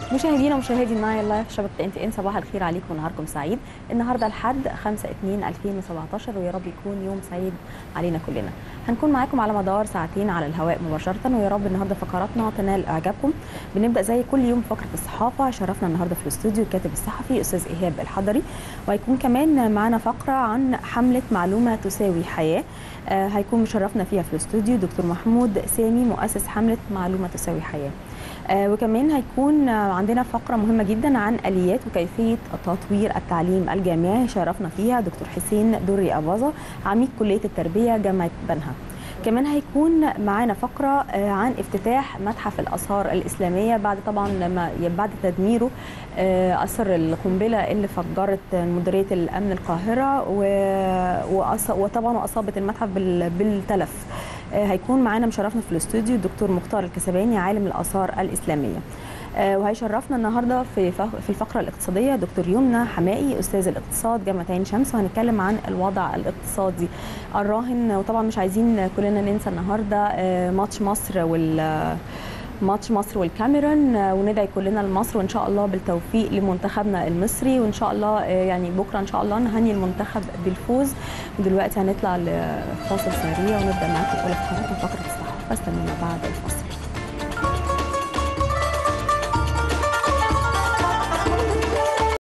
مشاهدينا ومشاهدي النايل لايف شبكه انت ان صباح الخير عليكم ونهاركم سعيد النهارده الحد 5 2 2017 ويا رب يكون يوم سعيد علينا كلنا هنكون معاكم على مدار ساعتين على الهواء مباشره ويا رب النهارده فقراتنا تنال اعجابكم بنبدا زي كل يوم فقره الصحافه شرفنا النهارده في الاستوديو الكاتب الصحفي استاذ ايهاب الحضري وهيكون كمان معانا فقره عن حمله معلومه تساوي حياه آه هيكون مشرفنا فيها في الاستوديو دكتور محمود سامي مؤسس حمله معلومه تساوي حياه آه وكمان هيكون آه عندنا فقره مهمه جدا عن اليات وكيفيه تطوير التعليم الجامعي شرفنا فيها دكتور حسين دري اباظه عميد كليه التربيه جامعه بنها كمان هيكون معانا فقره آه عن افتتاح متحف الاثار الاسلاميه بعد طبعا لما بعد تدميره اثر القنبله اللي فجرت مديريه الامن القاهره وطبعا واصابت المتحف بالتلف هيكون معانا مشرفنا في الاستوديو الدكتور مختار الكسباني عالم الاثار الاسلاميه وهيشرفنا النهارده في في الفقره الاقتصاديه دكتور يمنى حمائي استاذ الاقتصاد جامعه عين شمس وهنتكلم عن الوضع الاقتصادي الراهن وطبعا مش عايزين كلنا ننسى النهارده ماتش مصر وال ماتش مصر والكاميرون وندعي كلنا لمصر وان شاء الله بالتوفيق لمنتخبنا المصري وان شاء الله يعني بكره ان شاء الله نهني المنتخب بالفوز ودلوقتي هنطلع لفاصل سريع ونبدا معاكم اولى فقرات فقره الصحافه استنونا بعد الفاصل